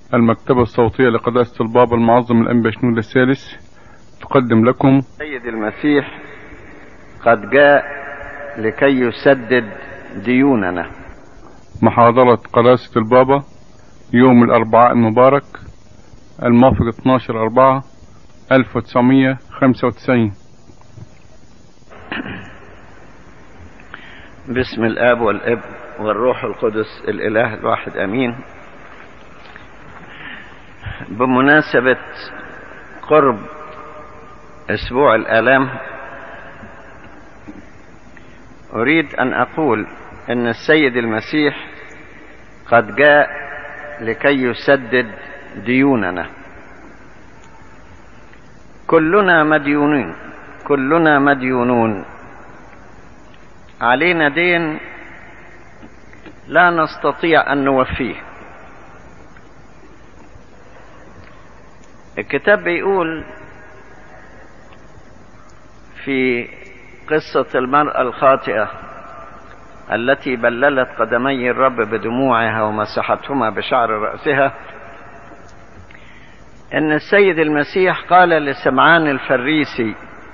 المكتبة الصوتية لقداسة البابا المعظم الأنبا شنود الثالث تقدم لكم سيد المسيح قد جاء لكي يسدد ديوننا محاضرة قداسة البابا يوم الأربعاء المبارك الموافق 12 4 1995 باسم الاب والابن والروح القدس الاله الواحد امين بمناسبة قرب اسبوع الالام اريد ان اقول ان السيد المسيح قد جاء لكي يسدد ديوننا كلنا مديونين كلنا مديونون علينا دين لا نستطيع ان نوفيه الكتاب بيقول في قصة المرأة الخاطئة التي بللت قدمي الرب بدموعها ومسحتهما بشعر رأسها ان السيد المسيح قال لسمعان الفريسي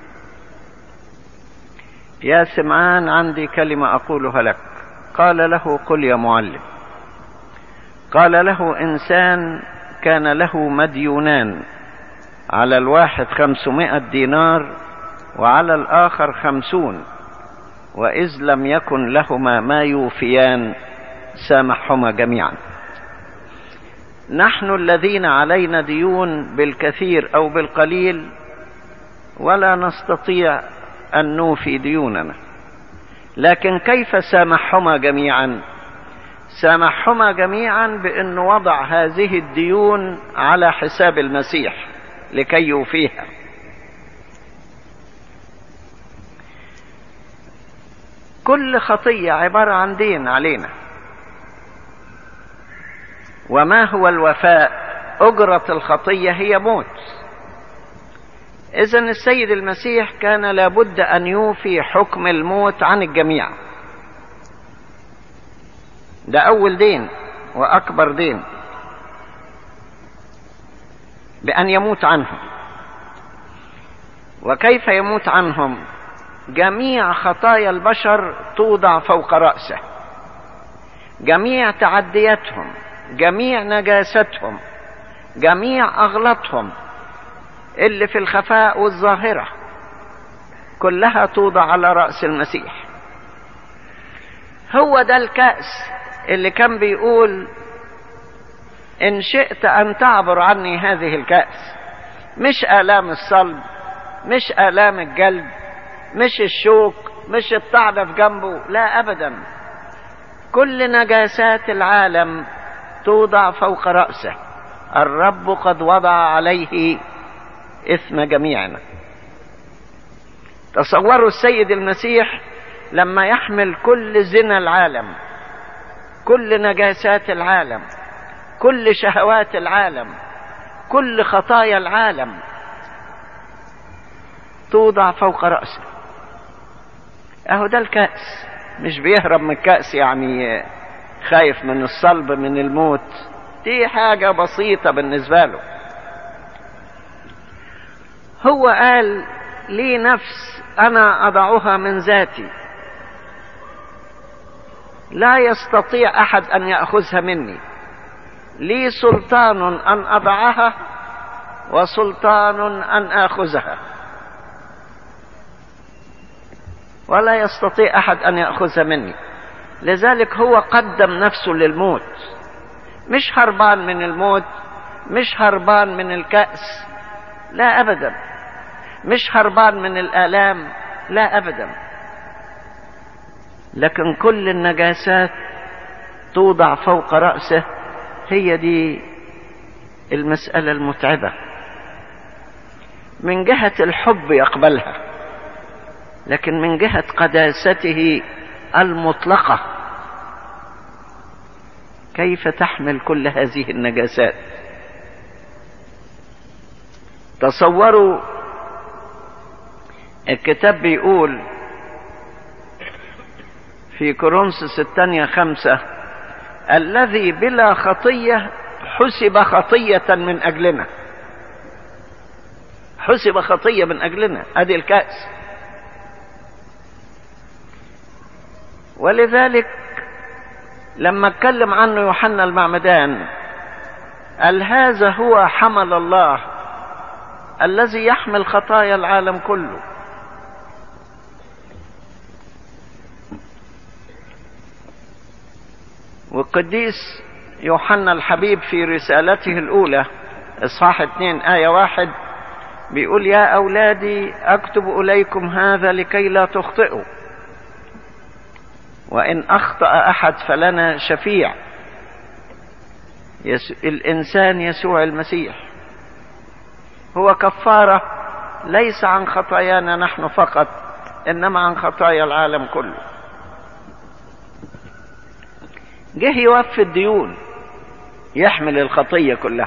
يا سمعان عندي كلمة أقولها لك قال له قل يا معلم قال له إنسان كان له مديونان على الواحد خمسمائة دينار وعلى الآخر خمسون وإذ لم يكن لهما ما يوفيان سامحهما جميعا نحن الذين علينا ديون بالكثير أو بالقليل ولا نستطيع أن نوفي ديوننا لكن كيف سامحهما جميعا سامحهما جميعا بأن وضع هذه الديون على حساب المسيح لكي يوفيها كل خطية عبارة عن دين علينا وما هو الوفاء أجرة الخطية هي موت إذا السيد المسيح كان لابد أن يوفي حكم الموت عن الجميع ده أول دين وأكبر دين بأن يموت عنهم وكيف يموت عنهم جميع خطايا البشر توضع فوق رأسه جميع تعدياتهم جميع نجاستهم جميع أغلطهم اللي في الخفاء والظاهرة كلها توضع على رأس المسيح هو ده الكأس اللي كان بيقول إن شئت أن تعبر عني هذه الكأس مش آلام الصلب مش آلام الجلد مش الشوك مش الطعنة في جنبه لا أبدا كل نجاسات العالم توضع فوق رأسه الرب قد وضع عليه إثم جميعنا تصوروا السيد المسيح لما يحمل كل زنا العالم كل نجاسات العالم كل شهوات العالم كل خطايا العالم توضع فوق رأسه اهو ده الكأس مش بيهرب من الكأس يعني خايف من الصلب من الموت دي حاجة بسيطة بالنسبة له هو قال لي نفس انا اضعها من ذاتي لا يستطيع احد ان ياخذها مني لي سلطان ان اضعها وسلطان ان اخذها ولا يستطيع احد ان ياخذها مني لذلك هو قدم نفسه للموت مش هربان من الموت مش هربان من الكأس لا ابدا مش هربان من الآلام لا أبدا لكن كل النجاسات توضع فوق رأسه هي دي المسألة المتعبة من جهة الحب يقبلها لكن من جهة قداسته المطلقة كيف تحمل كل هذه النجاسات تصوروا الكتاب بيقول في كورنثوس الثانية خمسة الذي بلا خطية حسب خطية من أجلنا حسب خطية من أجلنا هذه الكأس ولذلك لما اتكلم عنه يوحنا المعمدان قال هذا هو حمل الله الذي يحمل خطايا العالم كله والقديس يوحنا الحبيب في رسالته الأولى إصحاح 2 آية واحد بيقول يا أولادي أكتب إليكم هذا لكي لا تخطئوا وإن أخطأ أحد فلنا شفيع يس... الإنسان يسوع المسيح هو كفارة ليس عن خطايانا نحن فقط إنما عن خطايا العالم كله جه يوفي الديون يحمل الخطية كلها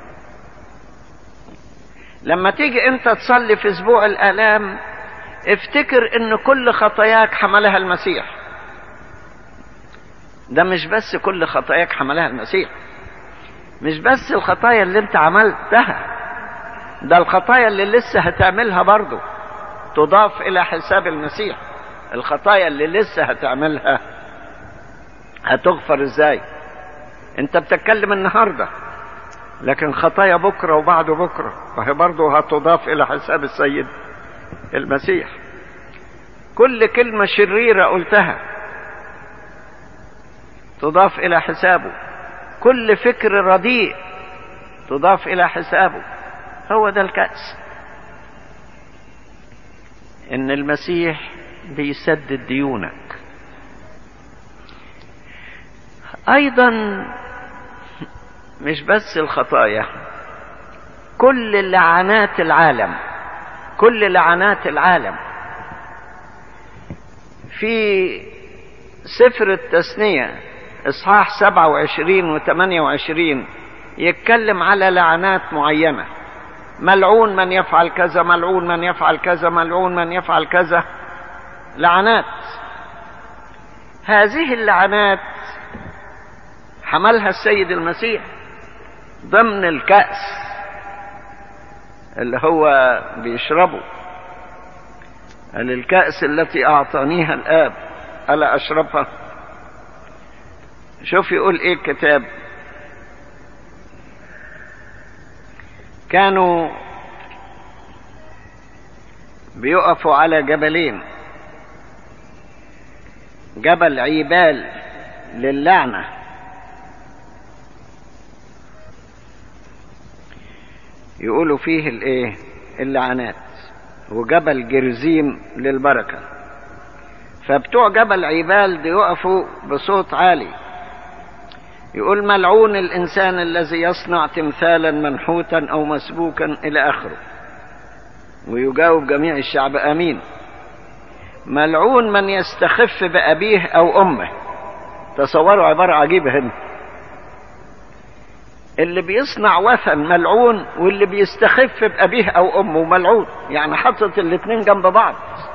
لما تيجي انت تصلي في اسبوع الالام افتكر ان كل خطاياك حملها المسيح ده مش بس كل خطاياك حملها المسيح مش بس الخطايا اللي انت عملتها ده الخطايا اللي لسه هتعملها برضه تضاف الى حساب المسيح الخطايا اللي لسه هتعملها هتغفر ازاي انت بتتكلم النهارده لكن خطايا بكره وبعد بكره فهي برضه هتضاف الى حساب السيد المسيح كل كلمه شريره قلتها تضاف الى حسابه كل فكر رديء تضاف الى حسابه هو ده الكأس ان المسيح بيسدد ديونك ايضا مش بس الخطايا كل لعنات العالم كل لعنات العالم في سفر التثنية اصحاح 27 و 28 يتكلم على لعنات معينة ملعون من يفعل كذا ملعون من يفعل كذا ملعون من يفعل كذا لعنات هذه اللعنات حملها السيد المسيح ضمن الكأس اللي هو بيشربه قال الكأس التي أعطانيها الآب ألا أشربها شوف يقول إيه الكتاب كانوا بيقفوا على جبلين جبل عيبال للعنه يقولوا فيه الايه اللعنات وجبل جرزيم للبركه فبتوع جبل عبال دي يقفوا بصوت عالي يقول ملعون الانسان الذي يصنع تمثالا منحوتا او مسبوكا الى اخره ويجاوب جميع الشعب امين ملعون من يستخف بابيه او امه تصوروا عباره عجيبه هنا اللي بيصنع وثن ملعون واللي بيستخف بأبيه أو أمه ملعون يعني حطت الاتنين جنب بعض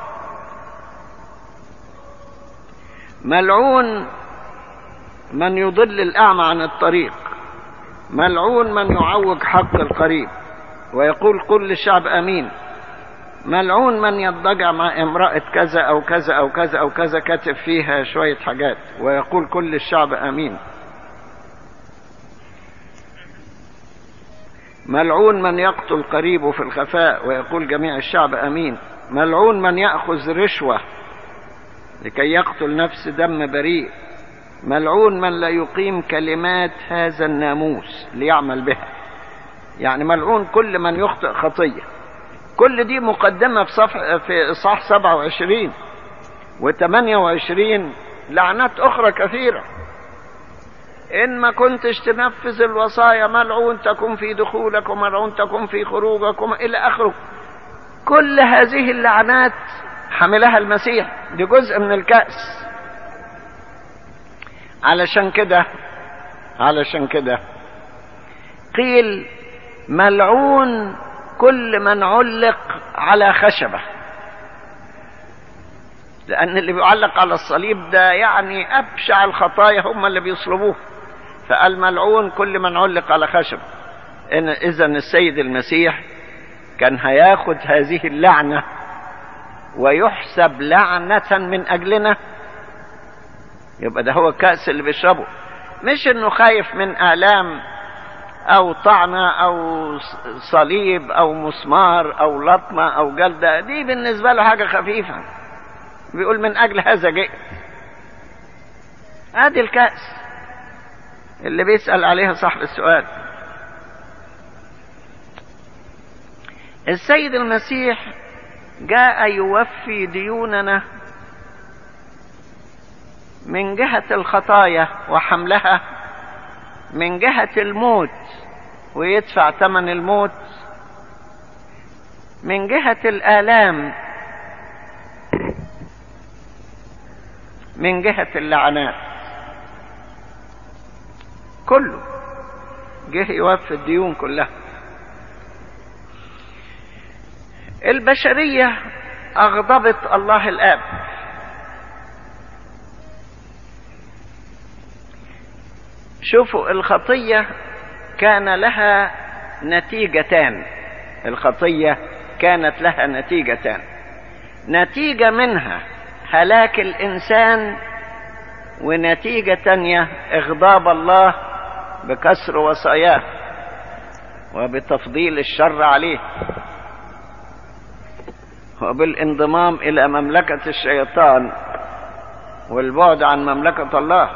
ملعون من يضل الأعمى عن الطريق ملعون من يعوج حق القريب ويقول كل الشعب أمين ملعون من يضجع مع امرأة كذا أو كذا أو كذا أو كذا كاتب فيها شوية حاجات ويقول كل الشعب أمين ملعون من يقتل قريبه في الخفاء ويقول جميع الشعب امين ملعون من ياخذ رشوه لكي يقتل نفس دم بريء ملعون من لا يقيم كلمات هذا الناموس ليعمل بها يعني ملعون كل من يخطئ خطيه كل دي مقدمه في صفح في اصحاح 27 و28 لعنات اخرى كثيره إن ما كنتش تنفذ الوصايا ملعون تكون في دخولك وملعون تكون في خروجك إلى آخره كل هذه اللعنات حملها المسيح دي جزء من الكأس علشان كده علشان كده قيل ملعون كل من علق على خشبه لأن اللي بيعلق على الصليب ده يعني أبشع الخطايا هم اللي بيصلبوه فقال ملعون كل من علق على خشب إن إذا السيد المسيح كان هياخد هذه اللعنة ويحسب لعنة من أجلنا يبقى ده هو الكأس اللي بيشربه مش انه خايف من آلام او طعنة او صليب او مسمار او لطمة او جلدة دي بالنسبة له حاجة خفيفة بيقول من اجل هذا جئت ادي الكأس اللي بيسأل عليها صاحب السؤال السيد المسيح جاء يوفي ديوننا من جهة الخطايا وحملها من جهة الموت ويدفع ثمن الموت من جهة الآلام من جهة اللعنات كله جه يوفي الديون كلها البشرية أغضبت الله الآب شوفوا الخطية كان لها نتيجتان الخطية كانت لها نتيجتان نتيجة منها هلاك الإنسان ونتيجة تانية إغضاب الله بكسر وصاياه وبتفضيل الشر عليه وبالانضمام إلى مملكة الشيطان والبعد عن مملكة الله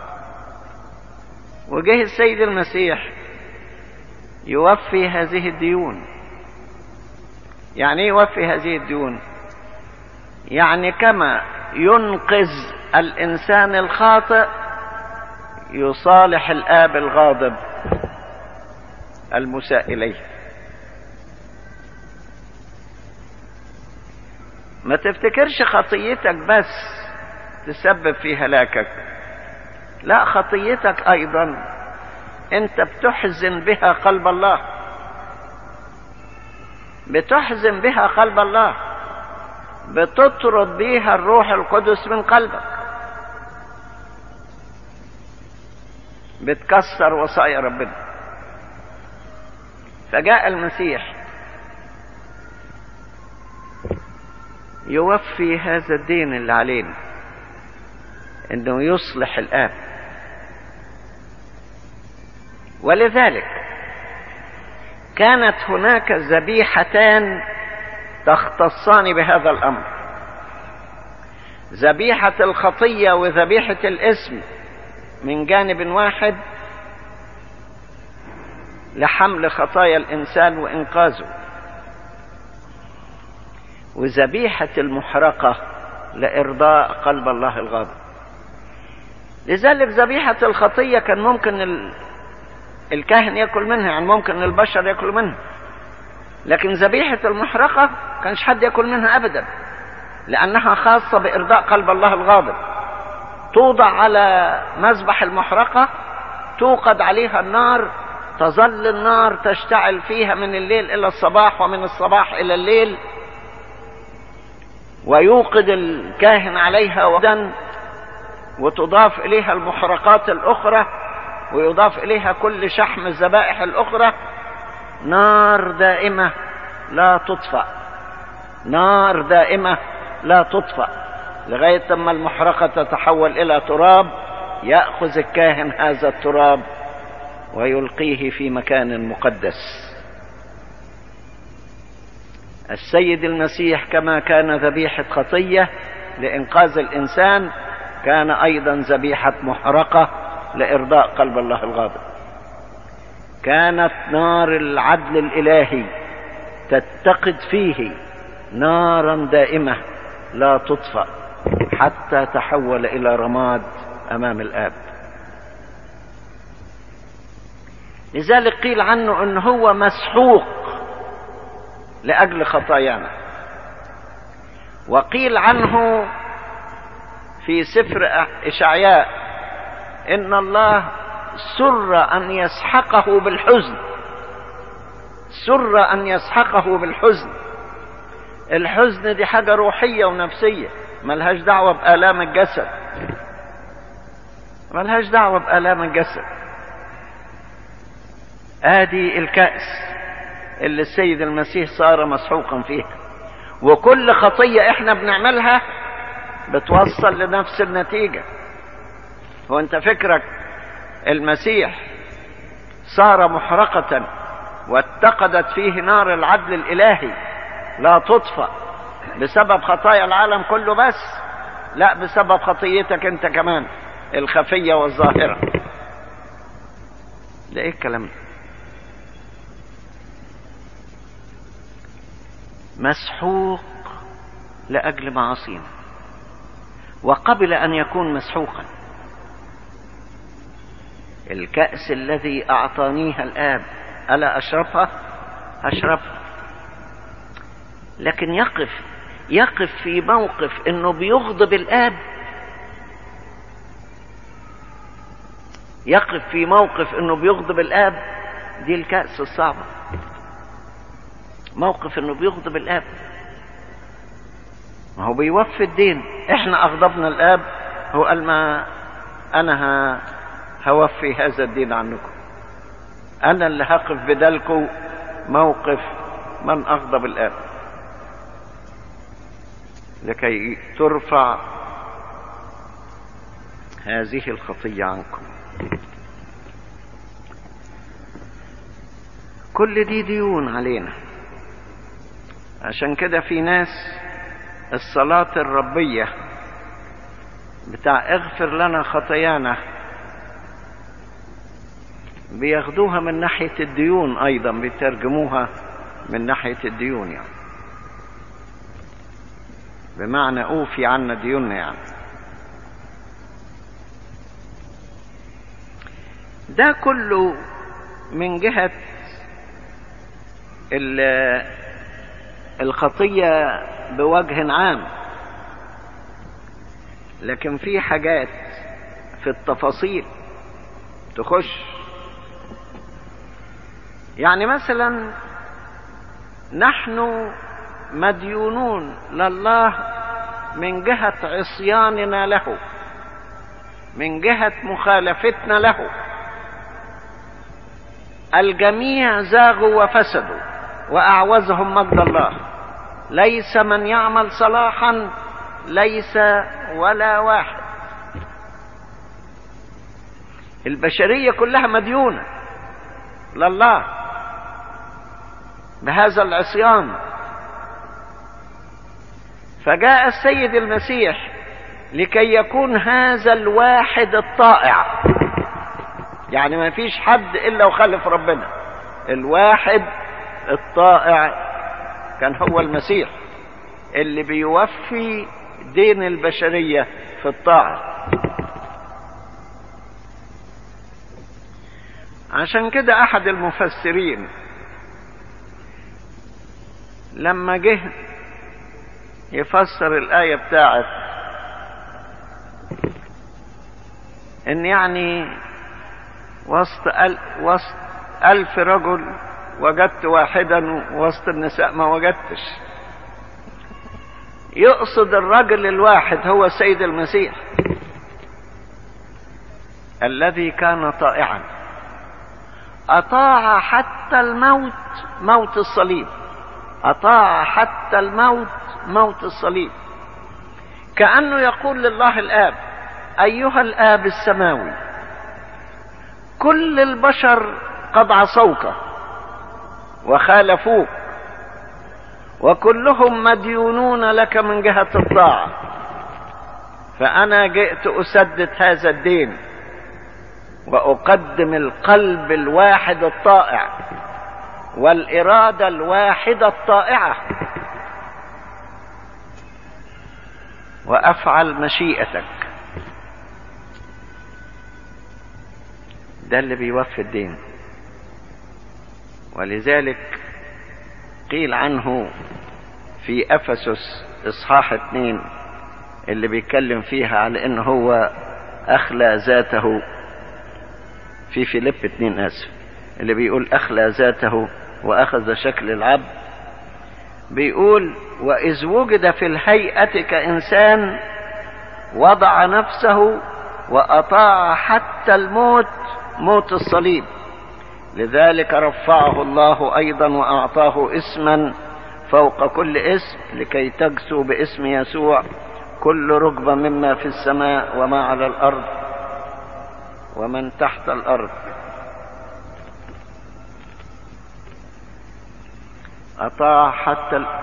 وجه السيد المسيح يوفي هذه الديون يعني ايه يوفي هذه الديون يعني كما ينقذ الانسان الخاطئ يصالح الاب الغاضب المساء اليه ما تفتكرش خطيتك بس تسبب في هلاكك لا خطيتك ايضا انت بتحزن بها قلب الله بتحزن بها قلب الله بتطرد بها الروح القدس من قلبك بتكسر وصايا ربنا فجاء المسيح يوفي هذا الدين اللي علينا انه يصلح الاب ولذلك كانت هناك ذبيحتان تختصان بهذا الامر ذبيحه الخطيه وذبيحه الاسم من جانب واحد لحمل خطايا الانسان وانقاذه وذبيحه المحرقه لارضاء قلب الله الغاضب لذلك ذبيحه الخطيه كان ممكن ال... الكاهن ياكل منها يعني ممكن البشر ياكلوا منها لكن ذبيحة المحرقة كانش حد ياكل منها ابدا لانها خاصة بارضاء قلب الله الغاضب توضع على مذبح المحرقة توقد عليها النار تظل النار تشتعل فيها من الليل الى الصباح ومن الصباح الى الليل ويوقد الكاهن عليها ودا وتضاف اليها المحرقات الاخرى ويضاف اليها كل شحم الذبائح الاخرى نار دائمه لا تطفا نار دائمه لا تطفا لغايه لما المحرقه تتحول الى تراب ياخذ الكاهن هذا التراب ويلقيه في مكان مقدس السيد المسيح كما كان ذبيحه خطيه لانقاذ الانسان كان ايضا ذبيحه محرقه لارضاء قلب الله الغاضب كانت نار العدل الالهي تتقد فيه نارا دائمه لا تطفا حتى تحول الى رماد امام الاب لذلك قيل عنه ان هو مسحوق لاجل خطايانا وقيل عنه في سفر اشعياء ان الله سر ان يسحقه بالحزن سر ان يسحقه بالحزن الحزن دي حاجه روحيه ونفسيه ملهاش دعوه بالام الجسد ملهاش دعوه بالام الجسد ادي الكأس اللي السيد المسيح صار مسحوقا فيها وكل خطية احنا بنعملها بتوصل لنفس النتيجة هو انت فكرك المسيح صار محرقة واتقدت فيه نار العدل الالهي لا تطفأ بسبب خطايا العالم كله بس لا بسبب خطيتك انت كمان الخفية والظاهرة ده ايه الكلام ده مسحوق لاجل معاصينا وقبل ان يكون مسحوقا الكأس الذي اعطانيها الاب الا اشربها اشربها لكن يقف يقف في موقف انه بيغضب الاب يقف في موقف انه بيغضب الاب دي الكأس الصعبة موقف انه بيغضب الاب ما هو بيوفي الدين احنا اغضبنا الاب هو قال ما انا ه... هوفي هذا الدين عنكم انا اللي هقف بدلكم موقف من اغضب الاب لكي ترفع هذه الخطية عنكم كل دي ديون علينا عشان كده في ناس الصلاة الربية بتاع اغفر لنا خطايانا بياخدوها من ناحية الديون ايضا بيترجموها من ناحية الديون يعني بمعنى اوفي عنا ديوننا يعني ده كله من جهة الخطية بوجه عام لكن في حاجات في التفاصيل تخش يعني مثلا نحن مديونون لله من جهة عصياننا له من جهة مخالفتنا له الجميع زاغوا وفسدوا وأعوزهم مجد الله ليس من يعمل صلاحا ليس ولا واحد البشرية كلها مديونة لله بهذا العصيان فجاء السيد المسيح لكي يكون هذا الواحد الطائع يعني ما فيش حد الا وخلف ربنا الواحد الطائع كان هو المسيح اللي بيوفي دين البشرية في الطاعة عشان كده احد المفسرين لما جه يفسر الآية بتاعت ان يعني وسط أل وسط ألف رجل وجدت واحدا وسط النساء ما وجدتش يقصد الرجل الواحد هو السيد المسيح الذي كان طائعا أطاع حتى الموت موت الصليب أطاع حتى الموت موت الصليب كأنه يقول لله الآب أيها الآب السماوي كل البشر قد عصوك وخالفوك وكلهم مديونون لك من جهة الطاعة فأنا جئت أسدد هذا الدين وأقدم القلب الواحد الطائع والإرادة الواحدة الطائعة وأفعل مشيئتك ده اللي بيوفي الدين ولذلك قيل عنه في افسس اصحاح اتنين اللي بيتكلم فيها على ان هو اخلى ذاته في فيليب اتنين اسف اللي بيقول اخلى ذاته واخذ شكل العبد بيقول واذ وجد في الهيئة كانسان وضع نفسه واطاع حتى الموت موت الصليب لذلك رفعه الله أيضا وأعطاه اسما فوق كل اسم لكي تجسو باسم يسوع كل ركبة مما في السماء وما على الأرض ومن تحت الأرض أطاع حتى ال...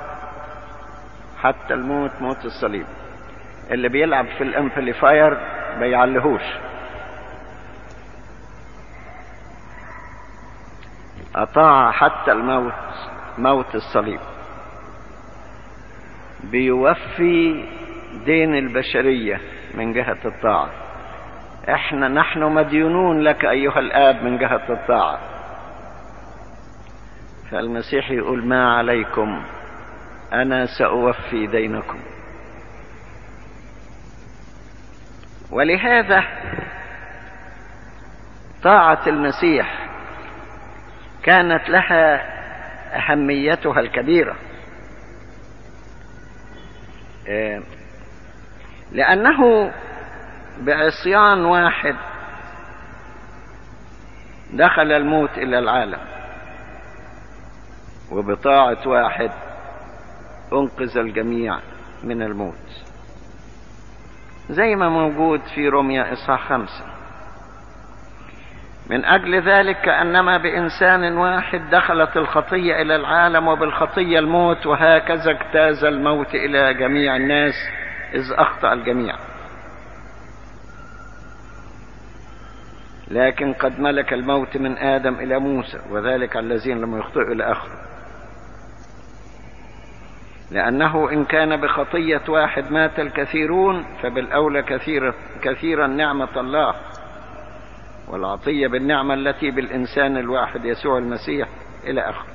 حتى الموت موت الصليب اللي بيلعب في الامبليفاير ما يعلهوش أطاع حتى الموت موت الصليب بيوفي دين البشرية من جهة الطاعة احنا نحن مديونون لك ايها الاب من جهة الطاعة فالمسيح يقول ما عليكم انا ساوفي دينكم ولهذا طاعة المسيح كانت لها اهميتها الكبيره لأنه بعصيان واحد دخل الموت إلى العالم وبطاعة واحد أنقذ الجميع من الموت زي ما موجود في روميا إصحاح خمسة من أجل ذلك كأنما بإنسان واحد دخلت الخطية إلى العالم وبالخطية الموت وهكذا اجتاز الموت إلى جميع الناس إذ أخطأ الجميع لكن قد ملك الموت من آدم إلى موسى وذلك الذين لم يخطئوا إلى آخره لأنه إن كان بخطية واحد مات الكثيرون فبالأولى كثيرا كثيرا نعمة الله والعطية بالنعمة التي بالإنسان الواحد يسوع المسيح إلى آخره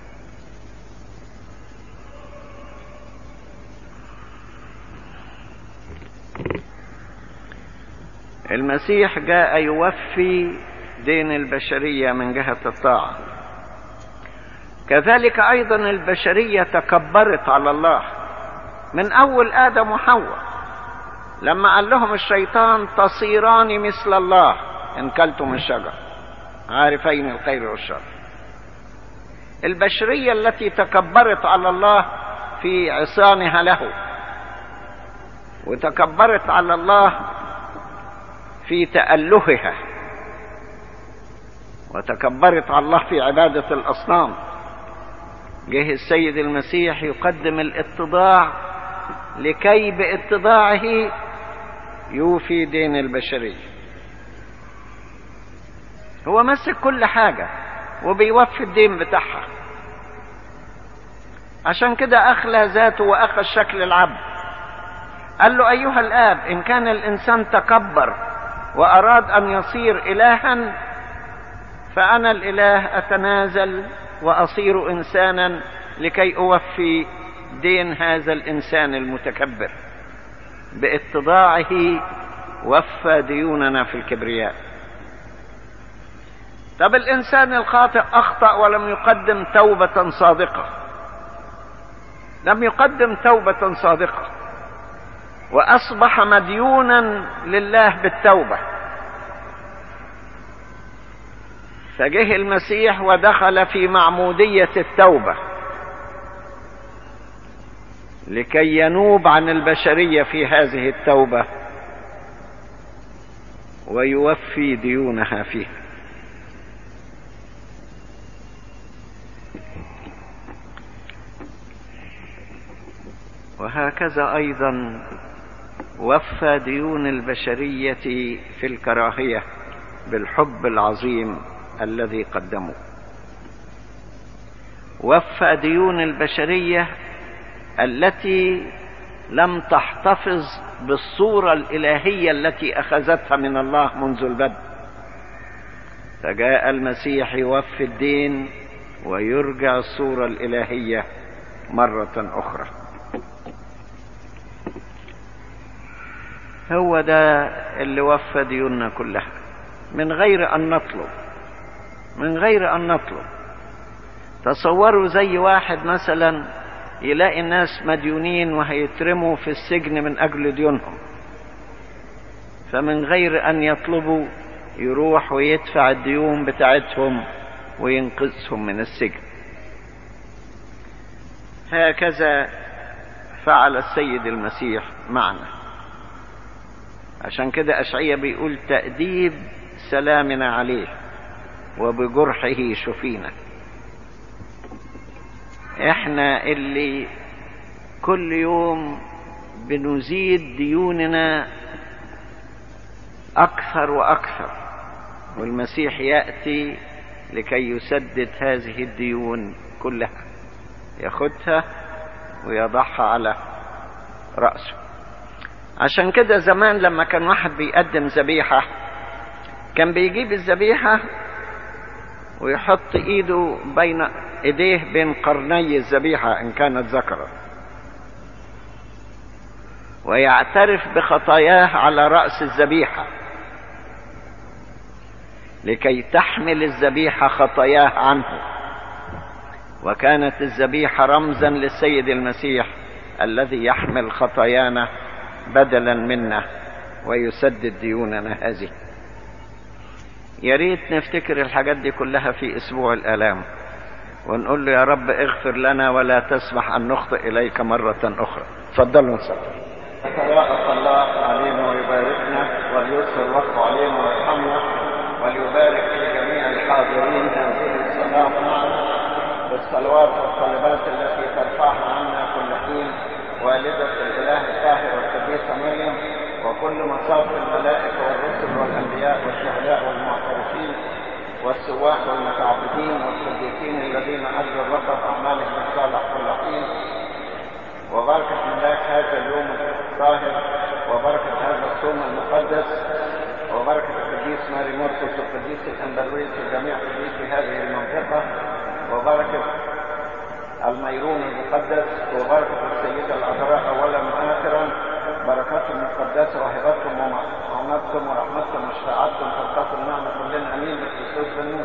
المسيح جاء يوفي دين البشرية من جهة الطاعة كذلك أيضا البشرية تكبرت على الله من أول آدم وحواء لما قال لهم الشيطان تصيران مثل الله إن كلتم الشجر عارفين الخير والشر البشرية التي تكبرت على الله في عصيانها له وتكبرت على الله في تألهها وتكبرت على الله في عبادة الأصنام جه السيد المسيح يقدم الاتضاع لكي باتضاعه يوفي دين البشريه هو مسك كل حاجة وبيوفي الدين بتاعها عشان كده أخلى ذاته وأخذ شكل العبد قال له أيها الآب إن كان الإنسان تكبر وأراد أن يصير إلها فأنا الإله أتنازل وأصير إنسانا لكي أوفي دين هذا الإنسان المتكبر باتضاعه وفى ديوننا في الكبرياء طب الانسان الخاطئ اخطا ولم يقدم توبه صادقه لم يقدم توبه صادقه واصبح مديونا لله بالتوبه فجه المسيح ودخل في معموديه التوبه لكي ينوب عن البشريه في هذه التوبه ويوفي ديونها فيها وهكذا ايضا وفى ديون البشريه في الكراهيه بالحب العظيم الذي قدمه وفى ديون البشريه التي لم تحتفظ بالصوره الالهيه التي اخذتها من الله منذ البدء فجاء المسيح يوفي الدين ويرجع الصوره الالهيه مره اخرى هو ده اللي وفى ديوننا كلها من غير ان نطلب من غير ان نطلب تصوروا زي واحد مثلا يلاقي الناس مديونين وهيترموا في السجن من اجل ديونهم فمن غير ان يطلبوا يروح ويدفع الديون بتاعتهم وينقذهم من السجن هكذا فعل السيد المسيح معنا عشان كده أشعية بيقول تأديب سلامنا عليه وبجرحه شفينا احنا اللي كل يوم بنزيد ديوننا اكثر واكثر والمسيح ياتي لكي يسدد هذه الديون كلها ياخدها ويضعها على راسه عشان كده زمان لما كان واحد بيقدم ذبيحه كان بيجيب الذبيحه ويحط ايده بين ايديه بين قرني الذبيحه ان كانت ذكرا ويعترف بخطاياه على راس الذبيحه لكي تحمل الذبيحه خطاياه عنه وكانت الذبيحه رمزا للسيد المسيح الذي يحمل خطايانا بدلا منا ويسدد ديوننا هذه يا ريت نفتكر الحاجات دي كلها في اسبوع الالام ونقول له يا رب اغفر لنا ولا تسمح ان نخطئ اليك مره اخرى تفضلوا نصلي يتراءف الله علينا ويباركنا وليسر الوقت علينا ويرحمنا وليبارك في جميع الحاضرين هذه الصلاه معنا بالصلوات والطلبات التي ترفعها عنا كل حين والدة الإله الطاهر والقديسة مريم وكل مصاف الملائكة والرسل والأنبياء والشهداء والمعترفين والسواح والمتعبدين والصديقين الذين أجروا الرب أعمالهم الصالح كل حين وبركة ملاك هذا اليوم الطاهر وبركة هذا الصوم المقدس وبركة القديس ماري مرقس والقديس الأندلويس وجميع قديسي هذه المنطقة وبركة الميرون المقدس وبركة السيدة العذراء أولا وآخرا بركاتكم المقدسة وهبتكم ومعونتكم ورحمتكم وشفاعتكم تلقاكم معنا كلنا أمين بالكريستوس بالنور.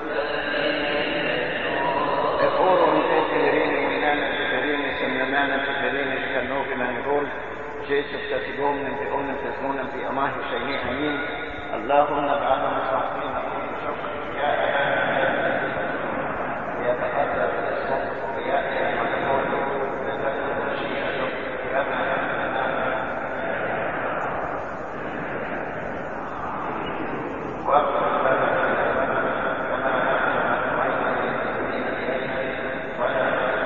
اغفروا تكرين ولانا تكرين سمنانا تكرين شكنوكنا نقول جيسو تسجون من تقوم تسمون في أماه شيني أمين اللهم اجعلنا مستحقين كل شكر يا يتقدس اسمك ويأتي ملكوتك وتكن مشيئتك كما واغفر لنا كما نحن ولا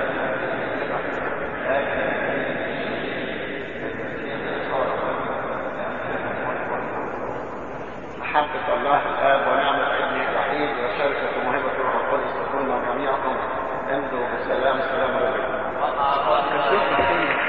محبة الله الآب ونعمة ابنه الوحيد وشركة موهبة الروح القدس تكون مع جميعكم امضوا بسلام سلام عليكم.